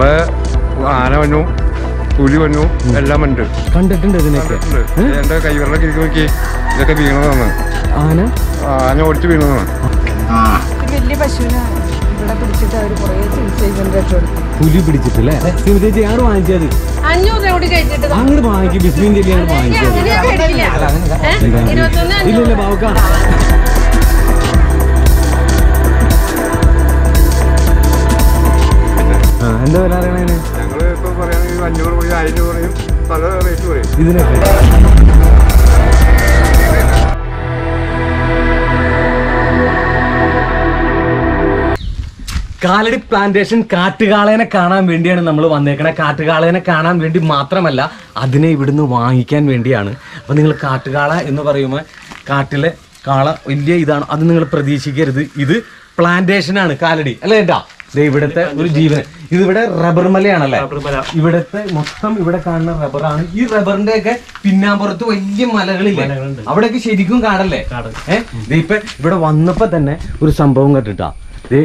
അപ്പൊ ആന വന്നു പുലി വന്നു എല്ലാം ഉണ്ട് കണ്ടിട്ടുണ്ട് ഇതിനൊക്കെ കണ്ടിട്ടുണ്ട്. എന്റെ കൈവെള്ളൊക്കെ ഇരിക്കും നോക്കി ഇതൊക്കെ വീണതാണ് ആന ആന ഓടിച്ച് വീണതാണ് ഒരു വലിയ പശുവിനെ ഇവിടെ പിടിച്ചിട്ട് അവർ കുറേ ചികിത്സ ചെയ്തിട്ട് രക്ഷപ്പെടുത്തി പുലി പിടിച്ചിട്ടല്ലേ ചേച്ചി ആണ് വാങ്ങിച്ചത് അഞ്ഞൂറ് രൂപ കൂടി കഴിച്ചിട്ട് അങ്ങോട്ട് വാങ്ങിക്കും ബിസ്മിൻ ചെല്ലിയാണ് വാങ്ങിച്ചത് അങ്ങനെ മേടിക്കില്ല ഏഹ്? ഇരുപത്തൊന്ന് ഇല്ല ഇല്ല ബാബുക്ക ആ എന്താ വില അറിയണേ ഞങ്ങള് ഇപ്പൊ പറയുകയാണെങ്കിൽ അഞ്ഞൂറ് പറയും ആയിരം രൂപ പറയും പല റേറ്റ് പറയും ഇതിനൊക്കെ കാലടി പ്ലാന്റേഷൻ കാട്ടുകാളേനെ കാണാൻ വേണ്ടിയാണ് നമ്മൾ വന്നേക്കണത് കാട്ടുകാളേനെ കാണാൻ വേണ്ടി മാത്രമല്ല അതിനെ ഇവിടുന്ന് വാങ്ങിക്കാൻ വേണ്ടിയാണ് അപ്പം നിങ്ങൾ കാട്ടുകാള എന്ന് പറയുമ്പോൾ കാട്ടിലെ കാള വലിയ ഇതാണ് അത് നിങ്ങൾ പ്രതീക്ഷിക്കരുത് ഇത് പ്ലാന്റേഷൻ ആണ് കാലടി അല്ലേ ഏട്ടാ ദേ ഇവിടുത്തെ ഒരു ജീവൻ ഇതിവിടെ റബ്ബർ മലയാണല്ലേ ഇവിടുത്തെ മൊത്തം ഇവിടെ കാണുന്ന റബ്ബറാണ് ഈ റബ്ബറിന്റെ ഒക്കെ പിന്നാമ്പുറത്ത് വലിയ മലകളില്ലേ അവിടെയൊക്കെ ശരിക്കും കാടല്ലേ ഏഹ് ദേ ഇപ്പൊ ഇവിടെ വന്നപ്പോ തന്നെ ഒരു സംഭവം കേട്ടിട്ടാ ദേ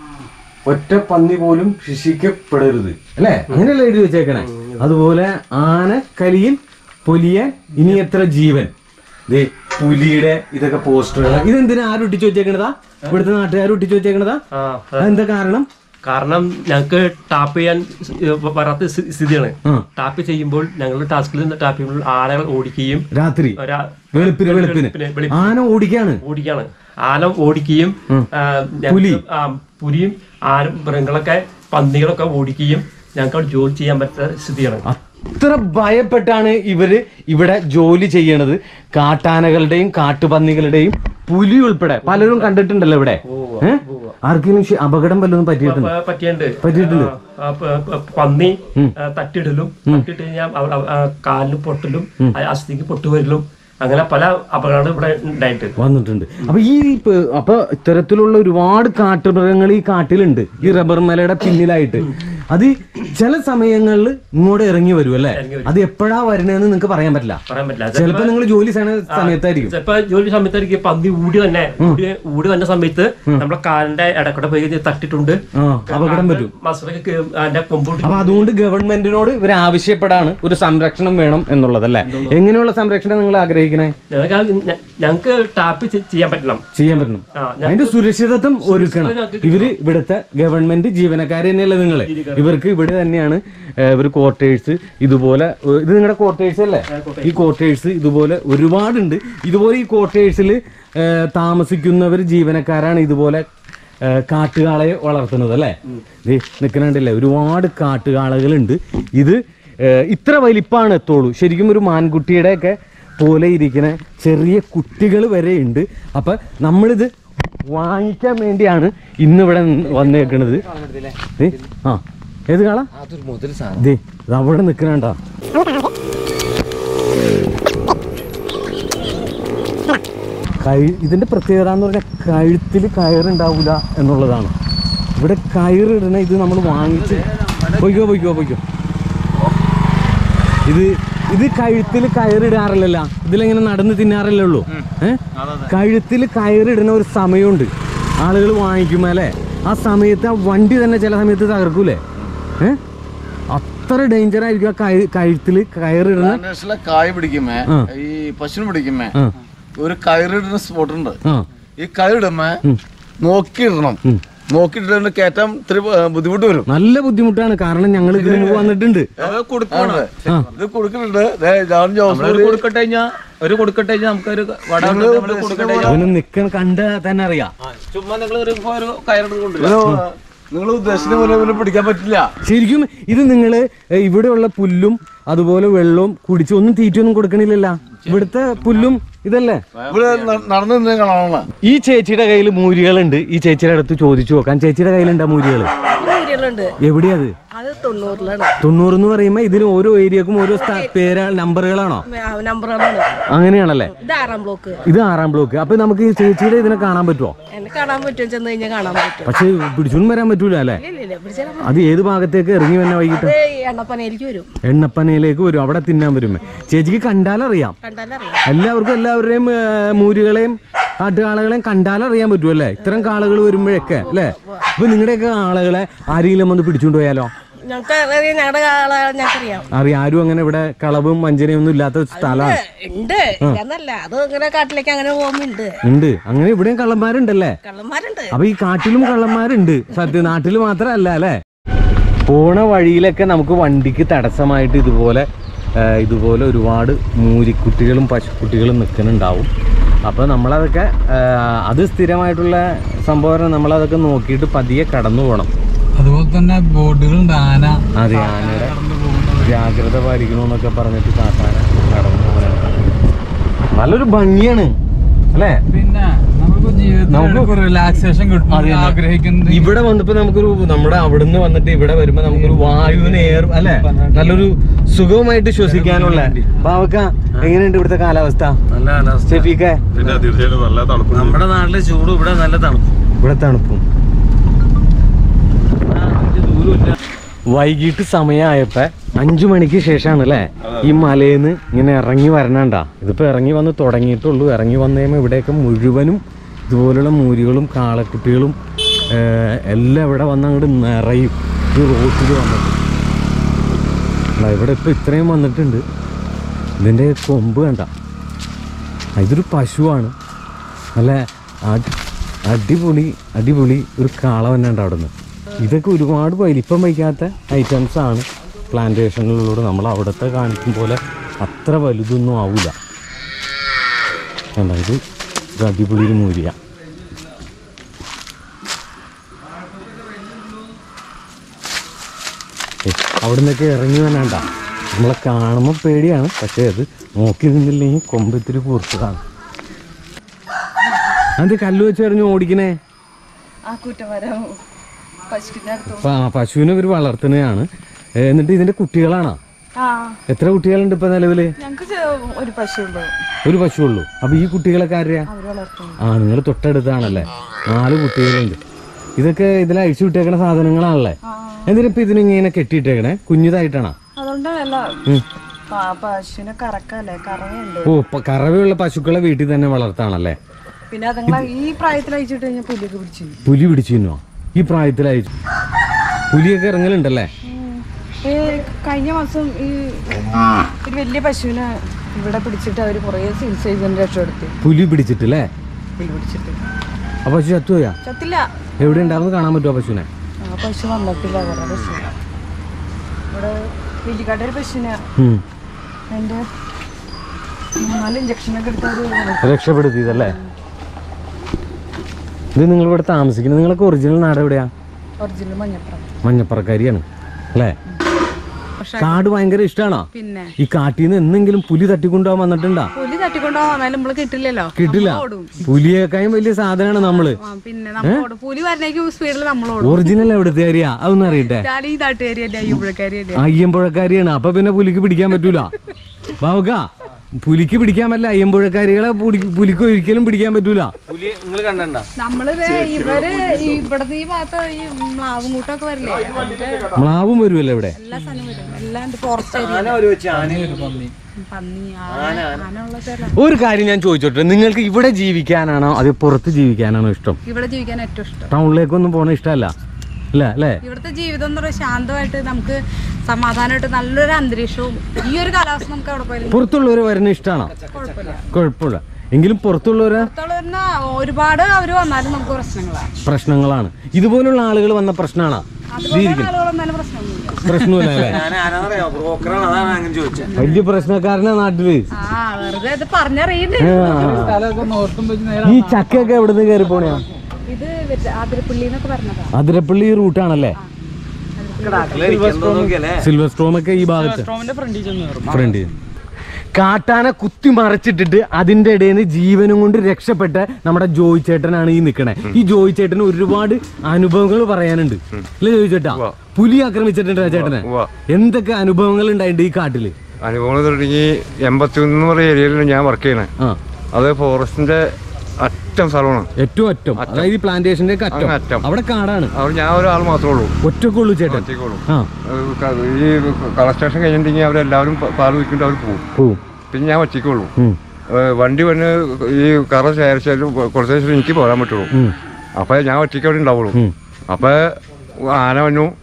ഒറ്റ പന്നി പോലും ശിക്ഷിക്കപ്പെടരുത് അല്ലേ അങ്ങനെയല്ലേ എഴുതി വെച്ചേക്കണേ അതുപോലെ ആന കലിയിൽ പൊലിയാൻ ഇനി എത്ര ജീവൻ ദേ പുലിയുടെ ഇതൊക്കെ പോസ്റ്ററുകൾ ഇതെന്തിനാ ആരും ഒട്ടിച്ചു വെച്ചേക്കണതാ ഇവിടുത്തെ നാട്ടുകാർ ഒട്ടിച്ചു വെച്ചേക്കണതാ അതെന്താ കാരണം കാരണം ഞങ്ങൾക്ക് ടാപ്പ് ചെയ്യാൻ സ് വരാത്ത സ്ഥി- സ്ഥിതിയാണ് ആ. ടാപ്പ് ചെയ്യുമ്പോൾ ഞങ്ങളുടെ ടാസ്കിൽ നിന്ന് ടാപ്പ് ചെയ്യുമ്പോൾ ആനകൾ ഓടിക്കുകയും രാത്രി ഒരാ- വെളുപ്പിന് വെളുപ്പിന് വെളുപ്പിന് ആന ഓടിക്കാണ് ഓടിക്കുകയാണ് ആന ഓടിക്കുകയും ആ, ഞങ്ങൾക്ക് പുലി. ആ, പുലിയും ആരും മൃഗങ്ങളൊക്കെ പന്നികളൊക്കെ ഓടിക്കുകയും ഞങ്ങൾക്ക് അവിടെ ജോലി ചെയ്യാൻ പറ്റാത്ത സ്ഥിതിയാണ് അത്ര ഭയപ്പെട്ടാണ് ഇവര് ഇവിടെ ജോലി ചെയ്യണത് കാട്ടാനകളുടെയും കാട്ടുപന്നികളുടെയും പുലി ഉൾപ്പെടെ പലരും കണ്ടിട്ടുണ്ടല്ലോ ഇവിടെ ഏഹ് ആർക്കെങ്കിലും ശ- അപകടം വല്ലതും പറ്റിയിട്ടുണ്ട് പ- പറ്റിയുണ്ട് പറ്റിയിട്ടുണ്ട്. ആ, പ- പ- പന്നി ആ, തട്ടിയിടലും തട്ടിയിട്ട് കഴിഞ്ഞാൽ അവ- അവ- ആ, കാലിന് പൊട്ടലും ആ, അസ്ഥിക്ക് പൊട്ടുവരലും അങ്ങനെ പല അപകടങ്ങളും ഇവിടെ ഉണ്ടായിട്ട് വന്നിട്ടുണ്ട് അപ്പൊ ഈ പ- അപ്പൊ ഇത്തരത്തിലുള്ള ഒരുപാട് കാട്ടുമൃഗങ്ങൾ ഈ കാട്ടിലുണ്ട് ഈ റബ്ബർ മലയുടെ പിന്നിലായിട്ട് അത് ചില സമയങ്ങളിൽ ഇങ്ങോട്ട് ഇറങ്ങി വരും അല്ലേ അത് എപ്പോഴാ വരണേന്ന് നിങ്ങൾക്ക് പറയാൻ പറ്റില്ല പറയാൻ പറ്റില്ല ചിലപ്പോ നിങ്ങൾ ജോലി ചെയ്യണ സമയത്തായിരിക്കും ചിലപ്പോ ജോലി സമയത്തായിരിക്കും പന്നി ഊടി തന്നെ ഊടി ഊടി വന്ന സമയത്ത് നമ്മളെ കാലിന്റെ ഇടക്കൂടെ പോയി തട്ടിട്ടുണ്ട് ആ അപകടം പറ്റും മസിലൊക്കെ അതിന്റെ കൊമ്പ് അപ്പൊ അതുകൊണ്ട് ഗവൺമെന്റിനോട് ഇവർ ആവശ്യപ്പെടാണ് ഒരു സംരക്ഷണം വേണം എന്നുള്ളതല്ലേ എങ്ങനെയുള്ള സംരക്ഷണം നിങ്ങൾ ആഗ്രഹിക്കണേ ഞങ്ങൾക്ക് ആ- ഞ- ഞങ്ങൾക്ക് ടാപ്പ് ചെ- ചെയ്യാൻ പറ്റണം ചെയ്യാൻ പറ്റണം ആ, അതിന്റെ സുരക്ഷിതത്വം ഒരുക്കണം ഇവര് ഇവിടുത്തെ ഗവൺമെന്റ് ജീവനക്കാർ തന്നെയല്ലേ നിങ്ങള് ഇവർക്ക് ഇവിടെ തന്നെയാണ് ഏഹ്, ഇവർ ക്വാർട്ടേഴ്സ് ഇതുപോലെ ഏഹ്, ഇത് നിങ്ങളുടെ ക്വാർട്ടേഴ്സ് അല്ലേ ഈ ക്വാർട്ടേഴ്സ് ഇതുപോലെ ഒരുപാടുണ്ട് ഇതുപോലെ ഈ ക്വാർട്ടേഴ്സിൽ താമസിക്കുന്നവർ ജീവനക്കാരാണ് ഇതുപോലെ ഏഹ്, കാട്ടുകാളയെ വളർത്തുന്നത് അല്ലേ നിൽക്കണുണ്ടല്ലേ ഒരുപാട് കാട്ടുകാളകളുണ്ട് ഇത് ഏഹ്, ഇത്ര വലിപ്പാണ് എത്തുള്ളൂ ശരിക്കും ഒരു മാൻകുട്ടിയുടെ ഒക്കെ പോലെ ഇരിക്കുന്ന ചെറിയ കുട്ടികൾ വരെ ഉണ്ട് അപ്പൊ നമ്മളിത് വാങ്ങിക്കാൻ വേണ്ടിയാണ് ഇന്നിവിടെ നി- വന്നേക്കണത് ദേ, ആ ഏത് കാള ദേ ഇത് അവിടെ നിൽക്കണണ്ട കൈ ഇതിന്റെ പ്രത്യേകത എന്ന് പറഞ്ഞാൽ കഴുത്തിൽ കയറുണ്ടാവില്ല എന്നുള്ളതാണ് ഇവിടെ കയറിടണ ഇത് നമ്മൾ വാങ്ങിച്ച് പൊയ്ക്കോ പൊയ്ക്കോ പൊയ്ക്കോ ഇത് ഇത് കഴുത്തിൽ കയറിടാറില്ലല്ല ഇതിലെങ്ങനെ നടന്ന് തിന്നാറല്ലേ ഉള്ളൂ ഏഹ് കഴുത്തിൽ കയറിടുന്ന ഒരു സമയമുണ്ട് ആളുകൾ വാങ്ങിക്കുമ്പോ അല്ലേ ആ സമയത്ത് ആ വണ്ടി തന്നെ ചില സമയത്ത് തകർക്കൂലേ ഏഹ് അത്ര ഡേഞ്ചർ ആയിരിക്കും ആ കഴു കഴുത്തിൽ കയറിടുന്ന പ്ലാന്റേഷനിലെ കായ് പിടിക്കുമ്പേ ആ. ഈ പശുവിന് പിടിക്കുമ്പേ ആ ഒരു കയറിടുന്ന സ്പോട്ട് ഉണ്ട് ആ ഈ കയറിടുമ്പോ നോക്കിയിടണം നോക്കിയിട്ടിട്ട് കയറ്റാൻ ഇത്തിരി ആ, ബുദ്ധിമുട്ട് വരും നല്ല ബുദ്ധിമുട്ടാണ് കാരണം ഞങ്ങൾ ഇതിന് മുമ്പ് വന്നിട്ടുണ്ട് ആണ്. ഇത് കൊടുക്കുന്നുണ്ട് ദേ, ഞാൻ ജോസ് ഒരു കൊടുക്കട്ടെ കഴിഞ്ഞാ ഒരു കൊടുക്കട്ടെ കഴിഞ്ഞാ നമുക്കൊരു വട നമ്മള് കൊടുക്കട്ടെ അവന് നിക്കണ കണ്ട തന്നെ അറിയാം ചുമ്മാ നിങ്ങൾ ഒരു ഒരു കയറെടുത്ത് കൊണ്ടുവരും നിങ്ങൾ ഉദ്ദേശിച്ച പോലെ ഇവനെ പിടിക്കാൻ പറ്റില്ല ശരിക്കും ഇത് നിങ്ങൾ ഇവിടെയുള്ള പുല്ലും അതുപോലെ വെള്ളവും കുടിച്ച് ഒന്നും തീറ്റയൊന്നും കൊടുക്കണില്ലല്ല ഇവിടുത്തെ പുല്ലും ഇതല്ലേ ഇവിടെ ന- നടന്നു നിന്ന് കാണാനുള്ള ഈ ചേച്ചിയുടെ കയ്യിൽ മൂരികളുണ്ട് ഈ ചേച്ചിയുടെ അടുത്ത് ചോദിച്ചു നോക്കാം ചേച്ചിയുടെ കയ്യിലുണ്ടാ മൂരികള് മൂരികളുണ്ട് എവിടെയാ അത് അത് തൊണ്ണൂറിലാണ് തൊണ്ണൂറ് എന്ന് പറയുമ്പോ ഇതിന് ഓരോ ഏരിയക്കും ഓരോ സ്ഥ- പേരാ നമ്പറുകളാണോ നമ്പറുകളാണ് അങ്ങനെയാണല്ലേ ഇത് ആറാം ബ്ലോക്ക് ഇത് ആറാം ബ്ലോക്ക് അപ്പൊ നമുക്ക് ഈ ചേച്ചിയുടെ ഇതിനെ കാണാൻ പറ്റുമോ എന്നെ കാണാൻ പറ്റും ചെന്ന് കഴിഞ്ഞാൽ കാണാൻ പറ്റും പക്ഷെ പിടിച്ചൊന്നും വരാൻ പറ്റൂല അല്ലേ ഇല്ല ഇല്ല പിടിച്ചാൽ അത് ഏത് ഭാഗത്തേക്ക് ഇറങ്ങി വന്നെ വൈകിട്ട് എണ്ണപ്പനയിലേക്ക് വരും എണ്ണപ്പനയിലേക്ക് വരും അവിടെ തിന്നാൻ വരും ചേച്ചിക്ക് കണ്ടാലറിയാം കണ്ടാലറിയാം എല്ലാവർക്കും എല്ലാവരുടെയും ഏ, മൂരികളെയും കാട്ടുകാളകളെയും കണ്ടാലറിയാൻ പറ്റുമല്ലേ ഇത്തരം കാളുകൾ വരുമ്പോഴൊക്കെ അല്ലേ അപ്പൊ നിങ്ങളുടെയൊക്കെ ആളുകളെ ആരെങ്കിലും വന്ന് പിടിച്ചുകൊണ്ട് പോയാലോ ഞങ്ങൾക്ക് അറിയാം ഞങ്ങളുടെ ആളെ ഞങ്ങൾക്കറിയാം അറിയാം ആരും അങ്ങനെ ഇവിടെ കളവും വഞ്ചനയും ഒന്നും ഇല്ലാത്ത സ്ഥലമാണ് ഉണ്ട് ഇല്ലെന്നല്ല അത് ഇങ്ങനെ കാട്ടിലേക്ക് അങ്ങനെ പോകുന്നുണ്ട് ഉണ്ട് അങ്ങനെ ഇവിടെയും കള്ളന്മാരുണ്ടല്ലേ കള്ളന്മാരുണ്ട് അപ്പൊ ഈ കാട്ടിലും കള്ളന്മാരുണ്ട് സത്യം നാട്ടിൽ മാത്രമല്ല അല്ലേ പോണ വഴിയിലൊക്കെ നമുക്ക് വണ്ടിക്ക് തടസ്സമായിട്ട് ഇതുപോലെ ആ, ഇതുപോലെ ഒരുപാട് മൂരിക്കുട്ടികളും പശുക്കുട്ടികളും നിൽക്കുന്നുണ്ടാവും അപ്പോൾ നമ്മളതൊക്കെ ആ, അത് സ്ഥിരമായിട്ടുള്ള സംഭവം നമ്മളതൊക്കെ നോക്കിയിട്ട് പതിയെ കടന്നു പോകണം അതുപോലെ തന്നെ ബോർഡുകളുണ്ട് ആന അതെ ആനയുടെ ജാഗ്രത പാലിക്കണമെന്നൊക്കെ പറഞ്ഞിട്ട് കാട്ടാന കടന്നു പോകാനാണ് നല്ലൊരു ഭംഗിയാണ് അല്ലേ പിന്നെ നമുക്ക് ജീവിതത്തിൽ നമുക്ക് റിലാക്സേഷൻ കിട്ടും അത് തന്നെ. ആഗ്രഹിക്കുന്നത് ഇവിടെ വന്നപ്പോ നമുക്കൊരു നമ്മുടെ അവിടുന്ന് വന്നിട്ട് ഇവിടെ വരുമ്പോ നമുക്കൊരു വായുവിന് എയർ അല്ലെ നല്ലൊരു സുഖമായിട്ട് ശ്വസിക്കാനുള്ള പാവക്ക എങ്ങനെയുണ്ട് ഇവിടുത്തെ കാലാവസ്ഥ നല്ല കാലാവസ്ഥ ഷെഫീക്കെ പിന്നെ തീർച്ചയായിട്ടും നല്ല തണുപ്പ് നമ്മുടെ നാട്ടിലെ ചൂട് ഇവിടെ നല്ല തണുപ്പ് ഇവിടെ തണുപ്പും വൈകിട്ട് സമയമായപ്പോ അഞ്ചു മണിക്ക് ശേഷമാണ് അല്ലേ ഈ മലയിന്ന് ഇങ്ങനെ ഇറങ്ങി വരണണ്ട ഇതിപ്പോ ഇറങ്ങി വന്ന് തുടങ്ങിയിട്ടുള്ളൂ ഇറങ്ങി വന്നു കഴിയുമ്പോൾ ഇവിടെയൊക്കെ മുഴുവനും ഇതുപോലുള്ള മൂരികളും കാളക്കുട്ടികളും ഏഹ്, എല്ലാം ഇവിടെ വന്ന് അങ്ങോട്ട് നിറയും ഈ റോട്ടിൽ വന്നിട്ട് ദാ ഇവിടെ ഇപ്പൊ ഇത്രയും വന്നിട്ടുണ്ട് ഇതിന്റെ കൊമ്പ് കണ്ട ആ, ഇതൊരു പശുവാണ് നല്ല അടി- അടിപൊളി അടിപൊളി ഒരു കാള തന്നെ ഉണ്ട് അവിടെ നിന്ന് ഇതൊക്കെ ഒരുപാട് വലിപ്പം വയ്ക്കാത്ത ഐറ്റംസ് ആണ് പ്ലാന്റേഷനിലൂടെ നമ്മൾ അവിടുത്തെ കാണിക്കും പോലെ അത്ര വലുതൊന്നും ആവില്ല കണ്ട ഇത് ഒരു അടിപൊളി ഒരു മൂരിയ അവിടെ നിന്നൊക്കെ ഇറങ്ങി വന്നാണ്ട നമ്മളെ കാണുമ്പോൾ പേടിയാണ് പക്ഷേ അത് നോക്കി നിന്നില്ലെങ്കിൽ കൊമ്പത്തിരി പൂർത്തതാണ് അത് കല്ല് വെച്ച് എറിഞ്ഞ് ഓടിക്കണേ ആ കുറ്റമരം പശുവിന്റെ അടുത്ത് അപ്പൊ ആ പശുവിനെ ഇവർ വളർത്തുന്നതാണ് ഏ, എന്നിട്ട് ഇതിന്റെ കുട്ടികളാണോ ആ എത്ര കുട്ടികളുണ്ട് ഇപ്പൊ നിലവില് ഞങ്ങക്ക് ചെ- ഒരു പശുള്ളൂ ഒരു പശു ഉള്ളൂ അപ്പൊ ഈ കുട്ടികളൊക്കെ ആരെയാ അവര് വളർത്തുന്നു ആ നിങ്ങൾ തൊട്ടടുത്താണല്ലേ നാല് കുട്ടികളുണ്ട് ഇതൊക്കെ ഇതിൽ അഴിച്ചു വിട്ടേക്കണ സാധനങ്ങളാണല്ലേ എന്തിനാ ഇപ്പൊ ഇതിനിങ്ങനെ കെട്ടിയിട്ടേക്കണേ കുഞ്ഞിതായിട്ടാണോ അതുകൊണ്ട് അല്ല പ- പശുവിനെ കറക്കല്ലേ കറവയുണ്ട് ഓ ഇപ്പൊ കറവയുള്ള പശുക്കളെ വീട്ടിൽ തന്നെ വളർത്താണല്ലേ പിന്നെ അതുങ്ങളെ ഈ പ്രായത്തിൽ അയച്ചിട്ട് കഴിഞ്ഞാൽ പുലിയൊക്കെ പിടിച്ചു പുലി പിടിച്ചു തിന്നോ ഈ പ്രായത്തിൽ അയച്ചു പുലിയൊക്കെ ഇറങ്ങലുണ്ടല്ലേ ഈ കഴിഞ്ഞ മാസം ഈ ഒരു വലിയ പശുവിനെ ഇവിടെ പിടിച്ചിട്ട് അവര് കുറേ ചികിത്സ ചെയ്തതിന് രക്ഷപ്പെടുത്തി പുലി പിടിച്ചിട്ടല്ലേ പുലി പിടിച്ചിട്ട് ആ പശു ചത്തുപോയാ ചത്തില്ല എവിടെ ഉണ്ടാവുന്ന കാണാൻ പറ്റുമോ പശുവിനെ ആ പശു വന്നിട്ടില്ല വേറെ പശു ഇവിടെ വലിയക്കാട്ടൊരു പശുവിനെ ഉം. അതിന്റെ മൂന്നാല് ഇഞ്ചക്ഷനൊക്കെ എടുത്തവര് രക്ഷപ്പെടുത്തിയതല്ലേ ഇത് നിങ്ങൾ ഇവിടെ താമസിക്കുന്നത് നിങ്ങളൊക്കെ ഒറിജിനൽ നാട് എവിടെയാ ഒറിജിനൽ മഞ്ഞപ്പുറം മഞ്ഞപ്പറക്കാരിയാണ് അല്ലേ കാട് ഭയങ്കര ഇഷ്ടമാണോ പിന്നെ ഈ കാട്ടിൽ നിന്ന് എന്തെങ്കിലും പുലി തട്ടിക്കൊണ്ടുപോകാൻ വന്നിട്ടുണ്ടാ പുലി തട്ടിക്കൊണ്ടുപോകാൻ നമ്മള് കിട്ടില്ലല്ലോ കിട്ടില്ല പുലിയേക്കായും വലിയ സാധനമാണ് നമ്മള് ആ, പിന്നെ നമ്മളോട് പുലി വരണേക്കും സ്പീഡിൽ നമ്മളോട് ഒറിജിനൽ എവിടുത്തെ ഏരിയ അതൊന്നും അറിയട്ടെ ഞാൻ ഈ നാട്ടുകാരിയല്ലേ അയ്യപ്പുഴക്കാരിയല്ലേ അയ്യമ്പുഴക്കാരിയാണ് അപ്പൊ പിന്നെ പുലിക്ക് പിടിക്കാൻ പറ്റൂല ബാവുക പുലിക്ക് പിടിക്കാൻ പറ്റില്ല അയ്യമ്പുഴക്കാരികളെ പുലി- പുലിക്ക് ഒരിക്കലും പിടിക്കാൻ പറ്റൂല പുലി നിങ്ങൾ കണ്ടണ്ട നമ്മള് ദേ ഇവര് ഈ ഇവിടത്തെ ഈ ഭാഗത്ത് ഈ മാവും കൂട്ടൊക്കെ വരില്ലേ അതിന്റെ മ്ലാവും വരുമല്ലോ ഇവിടെ എല്ലാ സാധനവും വരും എല്ലാം ഫോറസ്റ്റ് ഏരിയ ആന ഒരു വെച്ച് ആന ഒരു പന്നി പന്നി ആന ആനുള്ള സ്ഥലം ഒരു കാര്യം ഞാൻ ചോദിച്ചോട്ടെ നിങ്ങൾക്ക് ഇവിടെ ജീവിക്കാനാണോ അത് പുറത്ത് ജീവിക്കാനാണോ ഇഷ്ടം ഇവിടെ ജീവിക്കാൻ ഏറ്റവും ഇഷ്ടം ടൗണിലേക്കൊന്നും പോണ ഇഷ്ടമല്ല അല്ല അല്ലേ ഇവിടുത്തെ ജീവിതം എന്ന് പറയുന്നത് ശാന്തമായിട്ട് നമുക്ക് സമാധാനമായിട്ട് നല്ലൊരു അന്തരീക്ഷവും ഈ ഒരു കാലാവസ്ഥ നമുക്ക് അവിടെ പോയാലും പുറത്തുള്ളവരെ വരുന്ന ഇഷ്ടമാണോ കുഴപ്പമില്ല കുഴപ്പമില്ല എങ്കിലും പുറത്തുള്ളവരെ പുറത്തുള്ള വരുന്ന ഒരുപാട് അവര് വന്നാലും നമുക്ക് പ്രശ്നങ്ങളാണ് പ്രശ്നങ്ങളാണ് ഇതുപോലുള്ള ആളുകൾ വന്ന പ്രശ്നമാണ് അതുപോലെ ആളുകൾ വന്നാലും പ്രശ്നമൊന്നുമില്ല പ്രശ്നമില്ല അല്ലേ ഞാൻ ആരാന്നറിയാം ബ്രോക്കറാണ് അതാണ് അങ്ങനെ ചോദിച്ചത് വലിയ പ്രശ്നക്കാരനാ നാട്ടില് ആ വെറുതെ ഇത് പറഞ്ഞറിയുന്നത് ആ. സ്ഥലമൊക്കെ നോർത്തും വെച്ച് നേരെ ഈ ചക്കയൊക്കെ എവിടെ നിന്ന് കയറി പോണയാ ഇത് ആതിരപ്പള്ളി എന്നൊക്കെ പറഞ്ഞതാ അതിരപ്പള്ളി റൂട്ടാണല്ലേ നോക്കിയല്ലേ സിൽവർ സ്റ്റോം ഒക്കെ ഈ ഭാഗത്ത് സ്ട്രോമിന്റെ ഫ്രണ്ടിൽ ചെന്ന് കയറും ഫ്രണ്ട് കാട്ടാന കുത്തി മറച്ചിട്ടിട്ട് അതിന്റെ ഇടയിൽ നിന്ന് ജീവനും കൊണ്ട് രക്ഷപ്പെട്ട നമ്മുടെ ജോയി ചേട്ടനാണ് ഈ നിക്കണേ ഈ ജോയി ചേട്ടന് ഒരുപാട് അനുഭവങ്ങൾ പറയാനുണ്ട് അല്ലേ ജോയി ചേട്ടാ പുലി ആക്രമിച്ചിട്ടുണ്ട് ആ ചേട്ടനെ ഉവ്വ. എന്തൊക്കെ അനുഭവങ്ങൾ ഉണ്ടായിട്ടുണ്ട് ഈ കാട്ടില് അനുഭവങ്ങൾ തുടങ്ങി എൺപത്തി ഒന്ന് എന്ന് പറയുന്ന ഏരിയയിലാണ് ഞാൻ വർക്ക് ചെയ്യണേ ആ അത് ഫോറസ്റ്റിന്റെ അറ്റം സ്ഥലമാണ് ഏറ്റവും അറ്റം അതായത് ഈ പ്ലാന്റേഷന്റെ ഒക്കെ അങ്ങ് അറ്റം അറ്റം. അവിടെ കാടാണ് അവിടെ ഞാൻ ഒരാൾ മാത്രമേ ഉള്ളൂ ഒറ്റക്കുള്ളൂ ചേട്ടൻ ഒറ്റയ്ക്കുള്ളൂ ആ അത് ക- ഈ കളർ സ്റ്റേഷൻ കഴിഞ്ഞിട്ടുണ്ടെങ്കിൽ അവരെല്ലാവരും പ- പാല് വിൽക്കേണ്ട അവർ പോകും പോവും പിന്നെ ഞാൻ ഒറ്റയ്ക്കുള്ളൂ ഉം, ഏഹ് വണ്ടി വന്ന് ഈ കറ ശേഖരിച്ചാലും കുറച്ച് ദിവസം എനിക്ക് പോരാൻ പറ്റുള്ളൂ ഉം, അപ്പൊ ഞാൻ ഒറ്റയ്ക്ക് അവിടെ ഉണ്ടാവുള്ളൂ ഉം. അപ്പൊ ആന വന്നു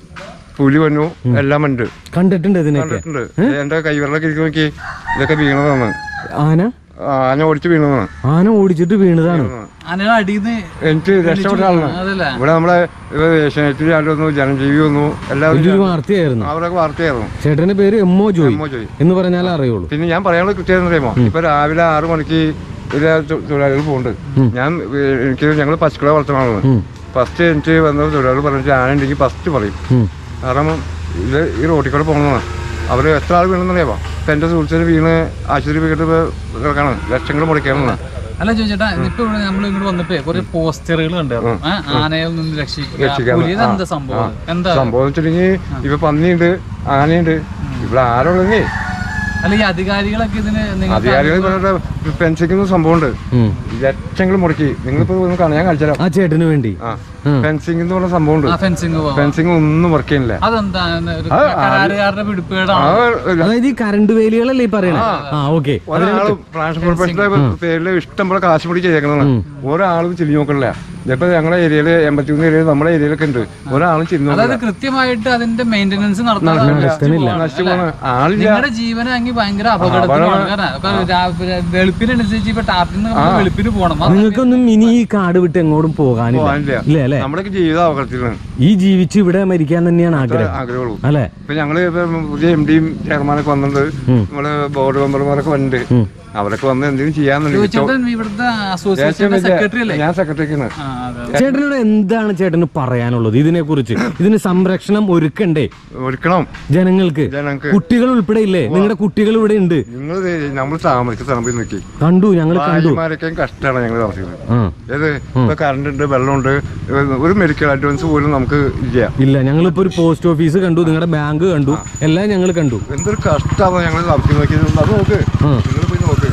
പുലി വന്നു എല്ലാം ഉണ്ട് കണ്ടിട്ടുണ്ട് ഇതിനൊക്കെ കണ്ടിട്ടുണ്ട് എന്റെ കൈവെള്ളൊക്കെ ഇരിക്കും നോക്കി ഇതൊക്കെ വീണതാണ് ആന ആന ഓടിച്ച് വീണതാണ് ആന ഓടിച്ചിട്ട് വീണതാണ് ആനയുടെ അടിയിൽ എനിക്ക് രക്ഷപ്പെട്ട ആളാണ് അതല്ലേ ഇവിടെ നമ്മളെ ഏഷ്യാനെറ്റിൽ വന്നു ജനജീവി വന്നു എല്ലാവരും വലിയൊരു വാർത്തയായിരുന്നു അവരൊക്കെ വാർത്തയായിരുന്നു ചേട്ടന്റെ പേര് M O Joy M O Joy. എന്ന് പറഞ്ഞാലേ അറിയുള്ളൂ പിന്നെ ഞാൻ പറയാനുള്ള കൃത്യം അറിയാമോ ഇപ്പൊ രാവിലെ ആറു മണിക്ക് ഇത് തൊഴിലാളികൾ പോകുന്നുണ്ട് ഞാൻ ഏഹ്, എനിക്ക് ഞങ്ങൾ പശുക്കളെ വളർത്തണമാണ് ഫസ്റ്റ് എനിക്ക് വന്ന തൊഴിലാളികൾ പറഞ്ഞിട്ട് ആന ഉണ്ടെങ്കിൽ ഫസ്റ്റ് പറയും ഉം. കാരണം ഇത് ഈ റോട്ടിൽ കൂടെ പോകണമെന്നാണ് അവർ എത്ര ആൾ വീണെന്നറിയാമോ ഇപ്പൊ എന്റെ സുഹൃത്തിന് വീണ് ആശുപത്രി പോയിട്ട് കിടക്കാണ് ലക്ഷങ്ങൾ മുടക്കണം അല്ല ചോദിച്ചേട്ടാ ഇപ്പൊ ഇവിടെ നമ്മൾ ഇങ്ങോട്ട് വന്നപ്പോ കുറച്ച് പോസ്റ്ററുകൾ ഉണ്ടായിരുന്നു ഏ, ആനയിൽ നിന്ന് രക്ഷിക്കുക രക്ഷിക്കാൻ. പുലി ആ, എന്താ സംഭവം എന്താ സംഭവം വെച്ചിട്ടുണ്ടെങ്കിൽ ഇപ്പൊ പന്നിയുണ്ട് ആനയുണ്ട് ഇവിടെ ആരുള്ളെങ്കിൽ അല്ല ഈ അധികാരികളൊക്കെ ഇതിന് നിങ്ങൾ അധികാരികൾ പറഞ്ഞ ഫെൻസിങ് സംഭവമുണ്ട് ഉം. ലക്ഷങ്ങൾ മുടക്കി നിങ്ങളിപ്പോ ഒന്ന് കാണാൻ ഞാൻ കാണിച്ചു തരാം ആ ചേട്ടന് വേണ്ടി ആ ഫെൻസിങ് എന്ന് പറഞ്ഞ സംഭവമുണ്ട് ആ ഫെൻസിങ് പോവാം ഫെൻസിങ് ഒന്നും വർക്ക് ചെയ്യുന്നില്ല അതെന്താ ഒരു ആ, കരാറുകാരുടെ പിടിപ്പേടാണ് ആ, അതായത് ഈ കറണ്ട് വേലികളല്ലേ ഈ പറയണേ ആ ഓക്കെ ഒരാളും ട്രാൻസ്പോർട്ട് കോർപ്പറേഷന്റെ പേരിൽ ഇഷ്ടം പോലെ കാശ് മുടി ചെയ്തേക്കുന്നതാണ് ഒരാളും ചിരി നോക്കണില്ല ഇപ്പൊ ഞങ്ങളുടെ ഏരിയയില് എൺപത്തിമൂന്ന് ഏരിയ നമ്മുടെ ഏരിയയിലൊക്കെ ഉണ്ട് ഒരാളും ചിരി അതായത് നോക്കണില്ല കൃത്യമായിട്ട് അതിന്റെ മെയിൻ്റെനൻസ് നടത്താൻ നശിച്ചു പോണ ആളില്ല നിങ്ങളുടെ ജീവന് അങ്ങ് ഭയങ്കര അപകടത്തിലാണ് കാരണം ഇപ്പൊ രാവിലെ വെളുപ്പിനനുസരിച്ച് ഇപ്പൊ ടാപ്പിൽ നിന്ന് നമ്മൾ വെളുപ്പിന് പോകണം അത് നിങ്ങൾക്കൊന്നും ഇനി ഈ കാട് വിട്ട് എങ്ങോട്ടും പോകാനില്ല പോകാനില്ല ഇല്ല അല്ലേ നമ്മുടെയൊക്കെ ജീവിതം അപകടത്തിലാണ് ഈ ജീവിച്ച് ഇവിടെ മരിക്കാൻ തന്നെയാണ് ആഗ്രഹം ആഗ്രഹമുള്ളൂ അല്ലേ ഇപ്പൊ ഞങ്ങള് ഇപ്പൊ പുതിയ എം ഡിയും ചെയർമാനൊക്കെ വന്നിട്ടുണ്ട് നമ്മള് ബോർഡ് മെമ്പർമാരൊക്കെ വന്നിട്ടുണ്ട് അവരൊക്കെ വന്ന് എന്തെങ്കിലും ചെയ്യാന്നുണ്ടെങ്കിൽ ചേട്ടൻ ഇവിടുത്തെ അസോസിയേഷന്റെ ഏറ്റവും വലിയ- സെക്രട്ടറി അല്ലേ ഞാൻ സെക്രട്ടറിക്കാണ് ആ, അതെ. ചേട്ടനോട് എന്താണ് ചേട്ടന് പറയാനുള്ളത് ഇതിനെ കുറിച്ച് ഇതിന് സംരക്ഷണം ഒരുക്കണ്ടേ ഒരുക്കണം ജനങ്ങൾക്ക് ജനങ്ങൾക്ക് കുട്ടികൾ ഉൾപ്പെടെ ഇല്ലേ നിങ്ങളുടെ കുട്ടികൾ ഇവിടെ ഉണ്ട് നിങ്ങൾ നമ്മൾ താമസിക്കുന്ന സ്ഥലം നോക്കി കണ്ടു ഞങ്ങൾ കണ്ടു ഭാര്യമാരൊക്കെ കഷ്ടമാണ് ഞങ്ങൾ താമസിക്കുന്നത് ആ ഏത് ഇപ്പൊ കറണ്ട് ഉണ്ട് വെള്ളമുണ്ട് ഒരു മെഡിക്കൽ അഡ്വാൻസ് പോലും നമുക്ക് ഇല്ല ഇല്ല ഞങ്ങളിപ്പോ ഒരു പോസ്റ്റ് ഓഫീസ് കണ്ടു നിങ്ങളുടെ ബാങ്ക് കണ്ടു എല്ലാം ഞങ്ങൾ കണ്ടു എന്തൊരു കഷ്ടമാണ് ഞങ്ങൾ താമസിക്കുന്നത് നോക്കിയത് അത് നോക്ക് നിങ്ങൾ പോയി നോക്ക്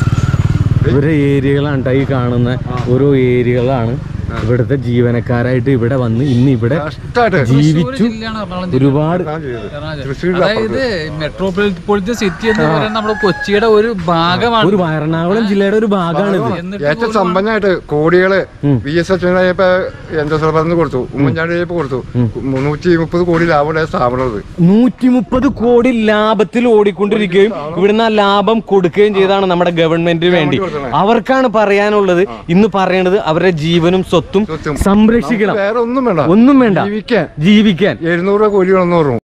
ഇവരെ ഏരിയകളാണ് ട്ടോ ഈ കാണുന്ന ഓരോ ഏരിയകളാണ് ഇവിടുത്തെ ജീവനക്കാരായിട്ട് ഇവിടെ വന്ന് ഇന്ന് ഇവിടെ കഷ്ടമായിട്ട് ജീവിച്ചു ജില്ലയാണ് എറണാകുളം ജില്ല. ഒരുപാട് എറണാകുളം. അതായത് മെട്രോപൊളിറ്റൻ സിറ്റി എന്ന് പറയുന്നത് നമ്മുടെ കൊച്ചിയുടെ ഒരു ഭാഗമാണ് ഒരു എറണാകുളം ജില്ലയുടെ ഒരു ഭാഗമാണിത് എന്നിട്ട് ഏറ്റവും സമ്പന്നമായിട്ട് കോടികള് വി എസ് അച്ഛനായപ്പോ എൻഡോസർബന്ന് കൊടുത്തു ഉമ്മൻചാണ്ടി ആയപ്പോ കൊടുത്തു മുന്നൂറ്റി മുപ്പത് കോടി ലാഭമുള്ള സ്ഥാപനം നൂറ്റി മുപ്പത് കോടി ലാഭത്തിൽ ഓടിക്കൊണ്ടിരിക്കുകയും ഇവിടുന്ന് ആ ലാഭം കൊടുക്കുകയും ചെയ്താണ് നമ്മുടെ ഗവൺമെന്റിന് വേണ്ടി അവർക്കാണ് പറയാനുള്ളത് ഇന്ന് പറയണത് അവരുടെ ജീവനും സ്വത്തും സ്വത്തും. സംരക്ഷിക്കണം വേറെ ഒന്നും വേണ്ട ഒന്നും വേണ്ട ജീവിക്കാൻ ജീവിക്കാൻ എഴുന്നൂറ് രൂപ കോഴി വന്നു പറഞ്ഞു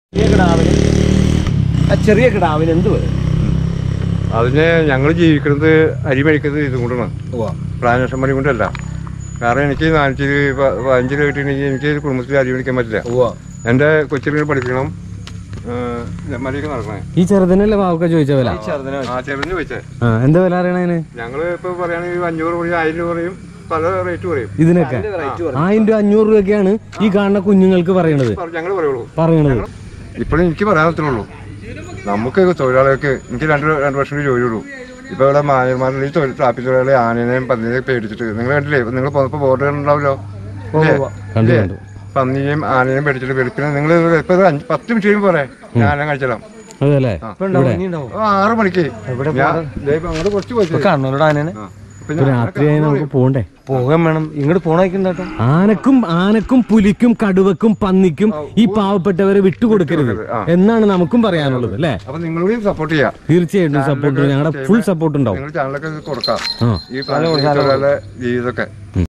ആ ചെറിയ കിടാവിന് എന്ത് അതിന് ഞങ്ങൾ ജീവിക്കുന്നത് അരി മേടിക്കുന്നത് ഇതും കൊണ്ടാണ് പ്ലാനേഷൻ പണി കൊണ്ടല്ല കാരണം എനിക്ക് നാനൂറ്റി പ- പതിനഞ്ച് രൂപ കിട്ടിയിട്ടുണ്ടെങ്കിൽ എനിക്ക് കുടുംബത്തിൽ അരി മേടിക്കാൻ പറ്റില്ല എൻ്റെ കൊച്ചിനെ പഠിക്കണം മലയൊക്കെ നടക്കണേ ഈ ചെറുതിനല്ലേ വാവൊക്കെ ചോദിച്ച വില ആ ചെറുതിന് ചോദിച്ചേ ആ എന്താ വില അറിയണതിന് ഞങ്ങൾ ഇപ്പൊ പറയുകയാണെങ്കിൽ അഞ്ഞൂറ് പറയും ആയിരം രൂപ പറയും പല റേറ്റ് പറയും ഇതിനൊക്കെ ആയിരം രൂപ അഞ്ഞൂറ് രൂപയൊക്കെയാണ് ഈ കാണുന്ന കുഞ്ഞുങ്ങൾക്ക് പറയണത് ഞങ്ങൾ പറയുള്ളൂ പറയണത് ഇപ്പോഴും എനിക്ക് പറയാൻ പറ്റുള്ളൂ നമുക്ക് തൊഴിലാളികൾക്ക് എനിക്ക് രണ്ട് രണ്ട് വർഷം കൂടി ജോലിയുള്ളൂ ഇപ്പൊ ഇവിടെ മാനന്മാരുടെ ഈ തൊഴിൽ ട്രാഫിക് തൊഴിലാളി ആനേനെയും പന്നിനെയും പേടിച്ചിട്ട് നിങ്ങൾ കണ്ടില്ലേ നിങ്ങൾ പോന്നപ്പോ ബോർഡർ ഉണ്ടാവല്ലോ ഇല്ലേ? കണ്ടു ഇല്ലേ? കണ്ടു പന്നിനെയും ആനയും പേടിച്ചിട്ട് വെളുപ്പിനെ നിങ്ങൾ ഇപ്പൊ ഒരു അഞ്ച് പത്ത് മിനിറ്റ് കഴിയുമ്പോൾ പറയാം ഞാൻ കഴിച്ചതാം അതല്ലേ ആറ് മണിക്ക് ഞാൻ ദേ ഇപ്പൊ അങ്ങോട്ട് കുറച്ച് പോയി കണ്ണൂരുടെ ആനേനെ ഇപ്പൊ രാത്രിയായി നമുക്ക് പോണ്ടേ പോകാൻ വേണം ഇങ്ങോട്ട് പോണേക്കുണ്ടാട്ടോ ആനക്കും ആനക്കും പുലിക്കും കടുവക്കും പന്നിക്കും ഈ പാവപ്പെട്ടവരെ വിട്ടുകൊടുക്കരുത് എന്നാണ് നമുക്കും പറയാനുള്ളത് അല്ലേ അപ്പൊ നിങ്ങളോടും സപ്പോർട്ട് ചെയ്യാം തീർച്ചയായിട്ടും സപ്പോർട്ട് ഞങ്ങളുടെ ഫുൾ സപ്പോർട്ട് ഉണ്ടാവും നിങ്ങൾ ചാനലൊക്കെ കൊടുക്കാം ആ ഈ തൊഴിലാളികളുടെ ജീവിതമൊക്കെ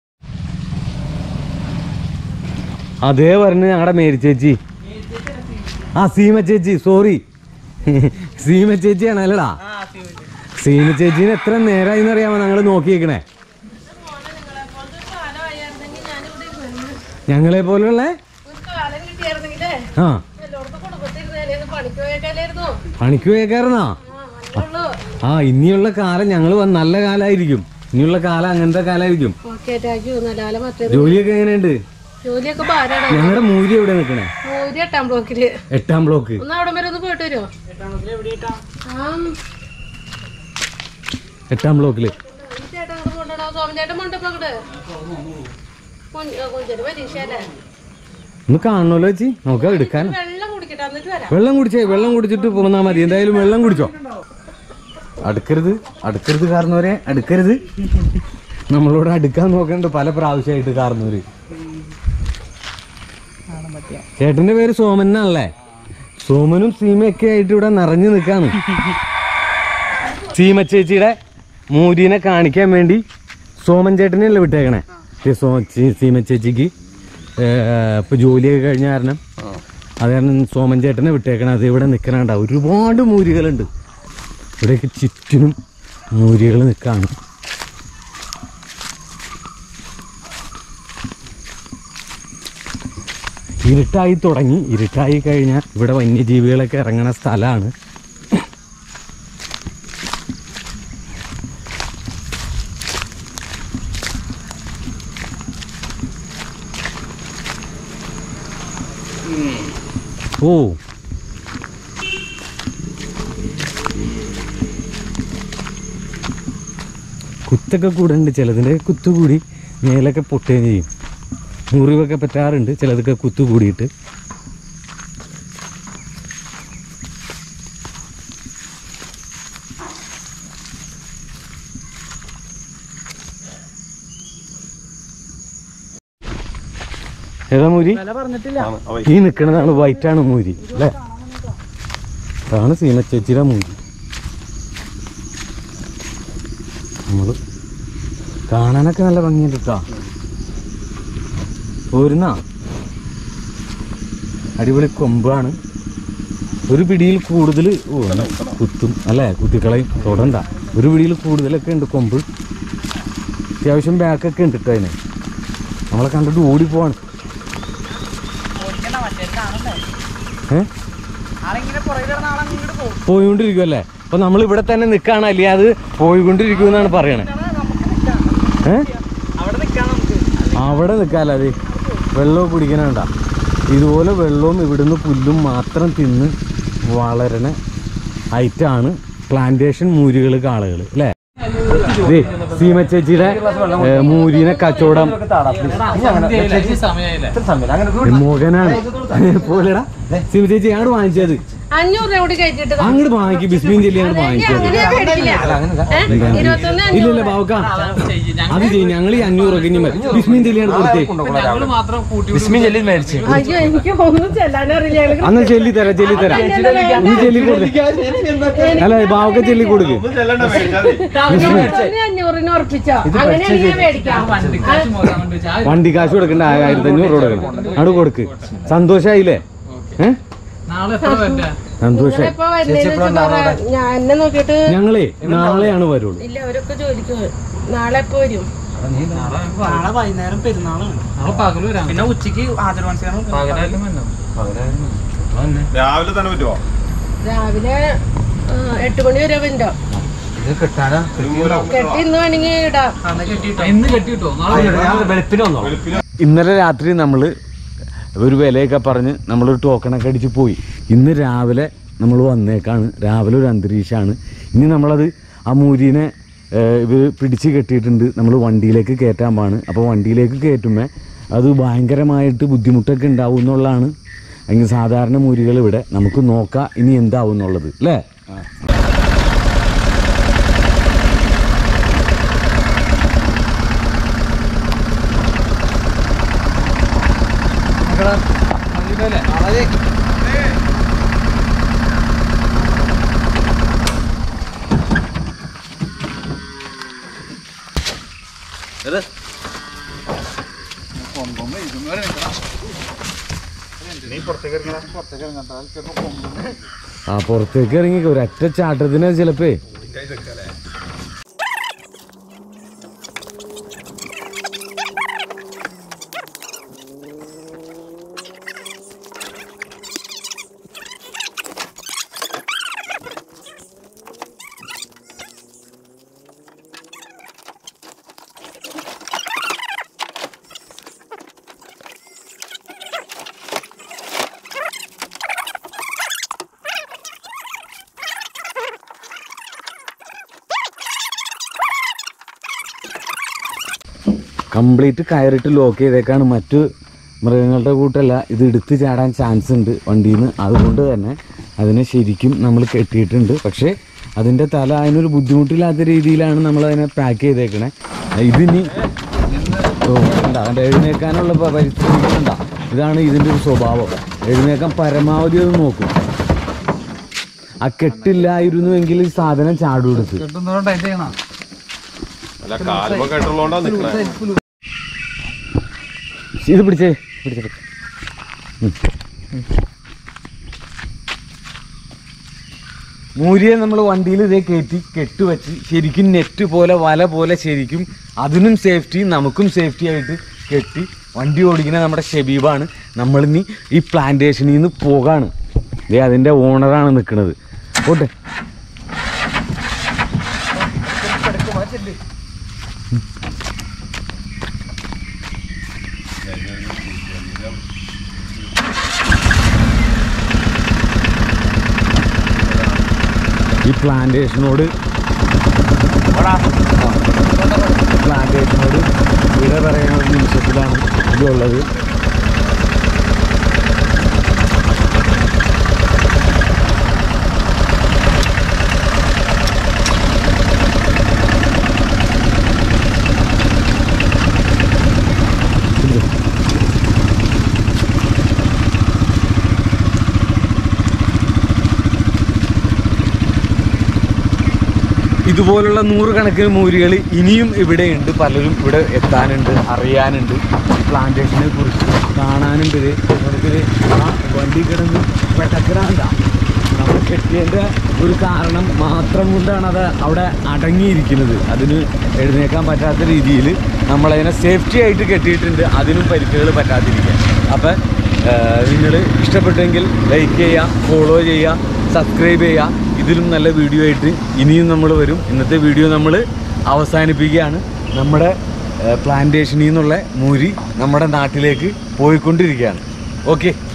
അതേ പറഞ്ഞ് ഞങ്ങളുടെ മേരി ചേച്ചി ആ സീമ ചേച്ചി സോറി സീമ ചേച്ചിയാണ് അല്ലടാ സീമ ചേച്ചീനെ എത്ര നേരമായി അറിയാമോ ഞങ്ങൾ നോക്കിയേക്കണേ ഞങ്ങളെ പോലുള്ള ആ പണിക്ക് പോയേക്കായിരുന്നാ ആ ഇനിയുള്ള കാലം ഞങ്ങൾ നല്ല കാലായിരിക്കും ഇനിയുള്ള കാലം അങ്ങനത്തെ കാലായിരിക്കും ഓക്കെ താങ്ക് യു നല്ല മറ്റേ ജോലിയൊക്കെ എങ്ങനെയുണ്ട് ജോലിയൊക്കെ ഭാരാണ് ഞങ്ങളുടെ മൂരി എവിടെ നിൽക്കണേ ഒരു എട്ടാം ബ്ലോക്കില് എട്ടാം ബ്ലോക്ക് ഒന്ന് അവിടെ വരെ ഒന്ന് പോയിട്ട് വരുമോ ആ എട്ടാം ബ്ലോക്കില് ഈ ചേട്ടൻ അങ്ങോട്ട് കൊണ്ടുപോകണോ സോമൻ ചേട്ടൻ കൊണ്ടപ്പോ അങ്ങോട്ട് കൊഞ്ചേട്ട് പരീക്ഷയല്ലേ ഒന്ന് കാണണമല്ലോ ചേച്ചി നമുക്ക് എടുക്കാൻ വെള്ളം കുടിക്കട്ടെ എന്നിട്ട് വരാം വെള്ളം കുടിച്ചേ വെള്ളം കുടിച്ചിട്ട് പോന്നാ മതി എന്തായാലും വെള്ളം കുടിച്ചോ അടുക്കരുത് അടുക്കരുത് കാരണവരെ അടുക്കരുത് നമ്മളോട് അടുക്കാൻ നോക്കണ്ട് പല പ്രാവശ്യമായിട്ട് കാരണവര് ചേട്ടന്റെ പേര് സോമൻ എന്നാണല്ലേ സോമനും സീമയൊക്കെ ആയിട്ട് ഇവിടെ നിറഞ്ഞു നിൽക്കാണ് സീമ ചേച്ചിയുടെ മൂരിനെ കാണിക്കാൻ വേണ്ടി സോമൻ ചേട്ടനെയല്ലേ വിട്ടേക്കണേ ഈ സോ ചേ- സീമ ചേച്ചിക്ക് ഇപ്പൊ ജോലിയൊക്കെ കഴിഞ്ഞ കാരണം അത് കാരണം സോമൻ ചേട്ടനെ വിട്ടേക്കണേ അത് ഇവിടെ നിൽക്കണണ്ട ഒരുപാട് മൂരികളുണ്ട് ഇവിടെയൊക്കെ ചുറ്റിനും മൂരികൾ നിൽക്കാണ് ഇരുട്ടായി തുടങ്ങി ഇരുട്ടായി കഴിഞ്ഞാൽ ഇവിടെ വന്യജീവികളൊക്കെ ഇറങ്ങണ സ്ഥലമാണ് ഓ കുത്തൊക്കെ കൂടുന്നുണ്ട് ചിലതിൻ്റെ കുത്തു കൂടി മേലൊക്കെ പൊട്ടുകയും ചെയ്യും മുറിവൊക്കെ പറ്റാറുണ്ട് ചിലതൊക്കെ കുത്തു കൂടിയിട്ട് ഏതാ മൂരി ഈ നിൽക്കുന്നതാണ് വൈറ്റാണ് മൂരി അല്ലേ അതാണ് സീമ ചേച്ചിയുടെ മൂരി നമ്മള് കാണാനൊക്കെ നല്ല ഭംഗിയുണ്ട് കേട്ടോ പോരുന്ന അടിപൊളി കൊമ്പാണ് ഒരു പിടിയിൽ കൂടുതൽ ഓ നല്ല കുത്തും അല്ലേ കുത്തിക്കളയും തൊടണ്ട ഒരു പിടിയിൽ കൂടുതലൊക്കെ ഉണ്ട് കൊമ്പ് അത്യാവശ്യം ബാക്കൊക്കെ ഉണ്ട് കേട്ടോ അതിന് നമ്മളെ കണ്ടിട്ട് ഓടിപ്പോവാണ് ഏ പോയിക്കൊണ്ടിരിക്കും അല്ലേ അപ്പൊ നമ്മൾ ഇവിടെ തന്നെ നിൽക്കുകയാണ് അല്ലേ അത് പോയിക്കൊണ്ടിരിക്കും എന്നാണ് പറയണേ ഏ അവിടെ നിൽക്കാല്ലേ അത് വെള്ളവും കുടിക്കണണ്ട ഇതുപോലെ വെള്ളവും ഇവിടുന്ന് പുല്ലും മാത്രം തിന്ന് വളരണ ഐറ്റാണ് പ്ലാന്റേഷൻ മൂരികൾ കാളുകൾ അല്ലേ ദേ, സീമ ചേച്ചിയുടെ ഏ, മൂരിനെ കച്ചവടം സമയമായില്ലേ മോഹനാണ് പോലെടാ സീമ ചേച്ചി അങ്ങോട്ട് വാങ്ങിച്ചത് അഞ്ഞൂറ് രൂപ കൂടി കഴിച്ചിട്ട് അങ്ങോട്ട് വാങ്ങിക്കും ബിസ്മീൻ ചെല്ലി അങ്ങോട്ട് വാങ്ങിച്ചത് അങ്ങനെ ഞാൻ മേടിക്കില്ല ഏ? ഇരുപത്തൊന്ന് ഇല്ല ഇല്ല ബാവുക്ക അത് ചെയ്യും ഞങ്ങൾ ഈ അഞ്ഞൂറ് ഒക്കെ ഇനി മതി ബിസ്മീൻ ചെല്ലിയാണ് കൊടുത്തേ ഞങ്ങള് മാത്രം കൂട്ടി ബിസ്മിൻ ചെല്ലി മേടിച്ച് അയ്യോ എനിക്ക് ഒന്നും ചെല്ലാനറിയില്ല ഞങ്ങൾക്ക് അന്ന് ചെല്ലി തരാം ചെല്ലി തരാം നീ ചെല്ലി കൊടുക്ക് അല്ല ബാവുക്ക ചെല്ലി കൊടുക്ക് ഇരുപത്തൊന്ന് അഞ്ഞൂറിന് ഉറപ്പിച്ചോ അങ്ങനെയാണെങ്കിൽ ഞാൻ മേടിക്കാം വണ്ടിക്കാശ് മുതൽ അങ്ങോട്ട് വെച്ച് ആ വണ്ടി കാശ് കൊടുക്കണ്ട ആ- ആയിരത്തി അഞ്ഞൂറ് കൊടുക്കണം അവിടെ കൊടുക്ക് സന്തോഷായില്ലേ ഏ നാളെ എത്ര വരട്ടെ സന്തോഷായി ഇപ്പൊ വരുന്നതെന്ന് വെച്ചാ പറ, ഞാൻ എന്നെ നോക്കിയിട്ട് ഞങ്ങളേ നാളെയാണ് വരുള്ളൂ ഇല്ല അവരൊക്കെ ജോലിക്ക് പോയി. നാളെ എപ്പോ വരും നാളെ വൈകുന്നേരം പെരുന്നാളാണ് നാളെ പകല് വരാം പിന്നെ ഉച്ചക്ക് ആദരവാൻസിയാണ് പകലായാലും വന്നോ രാവിലെ തന്നെ പറ്റുമോ രാവിലെ ആ, എട്ട് മണി വരെ വരണ്ടോ കെട്ടി ഇന്ന് വേണമെങ്കിൽ ഇടാം ഇന്ന് കെട്ടിട്ടോ നാളെ ഇന്നലെ രാത്രി നമ്മൾ ഒരു വിലയൊക്കെ പറഞ്ഞ് നമ്മളൊരു ടോക്കണൊക്കെ അടിച്ച് പോയി ഇന്ന് രാവിലെ നമ്മൾ വന്നേക്കാണ് രാവിലെ ഒരു അന്തരീക്ഷമാണ് ഇനി നമ്മളത് ആ മൂരീനെ ഇവർ പിടിച്ച് കെട്ടിയിട്ടുണ്ട് നമ്മൾ വണ്ടിയിലേക്ക് കയറ്റാൻ പാണ് അപ്പോൾ വണ്ടിയിലേക്ക് കയറ്റുമ്പോൾ അത് ഭയങ്കരമായിട്ട് ബുദ്ധിമുട്ടൊക്കെ ഉണ്ടാവും എന്നുള്ളതാണ് അല്ലെങ്കിൽ സാധാരണ മൂരികൾ ഇവിടെ നമുക്ക് നോക്കാം ഇനി എന്താവും എന്നുള്ളത് അല്ലേ ആ പുറത്തേക്ക് ഇറങ്ങി ഒരൊറ്റ ചാട്ടത്തിന് ചിലപ്പേ കംപ്ലീറ്റ് കയറിട്ട് ലോക്ക് ചെയ്തേക്കാണ് മറ്റു മൃഗങ്ങളുടെ കൂട്ടല്ല ഇത് എടുത്ത് ചാടാൻ ചാൻസ് ഉണ്ട് വണ്ടിയിൽ നിന്ന് അതുകൊണ്ട് തന്നെ അതിനെ ശരിക്കും നമ്മൾ കെട്ടിയിട്ടുണ്ട് പക്ഷേ അതിൻ്റെ തല അതിനൊരു ബുദ്ധിമുട്ടില്ലാത്ത രീതിയിലാണ് നമ്മൾ അതിനെ പാക്ക് ചെയ്തേക്കണേ ഇതിനി ഓ ഉണ്ടാ അതിൻ്റെ എഴുന്നേക്കാനുള്ള പ- പരിശ്രമിക്കുന്നുണ്ടാ ഇതാണ് ഇതിൻ്റെ ഒരു സ്വഭാവം എഴുന്നേക്കാൻ പരമാവധി അത് നോക്കും ആ കെട്ടില്ലായിരുന്നുവെങ്കിൽ ഈ സാധനം ചാടുകൊടുത്ത് കിട്ടുന്നതുകൊണ്ട് ടൈറ്റ് ചെയ്യണം ഇത് പിടിച്ചേ പിടിച്ചേ പിടിച്ചേ. ഉം. മൂരിയെ നമ്മൾ വണ്ടിയിൽ ഇതേ കയറ്റി കെട്ടുവച്ച് ശരിക്കും നെറ്റ് പോലെ വല പോലെ ശരിക്കും അതിനും സേഫ്റ്റി നമുക്കും സേഫ്റ്റി ആയിട്ട് കെട്ടി വണ്ടി ഓടിക്കുന്ന നമ്മുടെ ഷെബീബാണ് നമ്മളിനി ഈ പ്ലാന്റേഷനിൽ നിന്ന് പോകാണ് ദേ അതിൻ്റെ ഓണറാണ് നിൽക്കുന്നത് ഓട്ടെ ഈ പ്ലാന്റേഷനോട് പ്ലാന്റേഷനോട് വിട പറയുന്ന ഒരു നിമിഷത്തിലാണ് ഇതുള്ളത് ഇതുപോലുള്ള നൂറുകണക്കിന് മൂരികൾ ഇനിയും ഇവിടെയുണ്ട് പലരും ഇവിടെ എത്താനുണ്ട് അറിയാനുണ്ട് ഈ പ്ലാന്റേഷനെ കുറിച്ച് കാണാനുണ്ട് ഇത് നമുക്കിത് ആ വണ്ടി കിടന്ന് പെട്ടക്കിടാണ്ട നമ്മൾ കെട്ടിയതിൻ്റെ ഒരു കാരണം മാത്രം കൊണ്ടാണ് അത് അവിടെ അടങ്ങിയിരിക്കുന്നത് അതിന് എഴുന്നേക്കാൻ പറ്റാത്ത രീതിയിൽ നമ്മളതിനെ സേഫ്റ്റി ആയിട്ട് കെട്ടിയിട്ടുണ്ട് അതിനും പരിക്കുകൾ പറ്റാതിരിക്കാൻ അപ്പം നിങ്ങൾ ഇഷ്ടപ്പെട്ടെങ്കിൽ ലൈക്ക് ചെയ്യുക ഫോളോ ചെയ്യുക സബ്സ്ക്രൈബ് ചെയ്യുക ഇതിലും നല്ല വീഡിയോ ആയിട്ട് ഇനിയും നമ്മൾ വരും ഇന്നത്തെ വീഡിയോ നമ്മൾ അവസാനിപ്പിക്കുകയാണ് നമ്മുടെ പ്ലാന്റേഷനിൽ നിന്നുള്ള മൂരി നമ്മുടെ നാട്ടിലേക്ക് പോയിക്കൊണ്ടിരിക്കുകയാണ് ഓക്കെ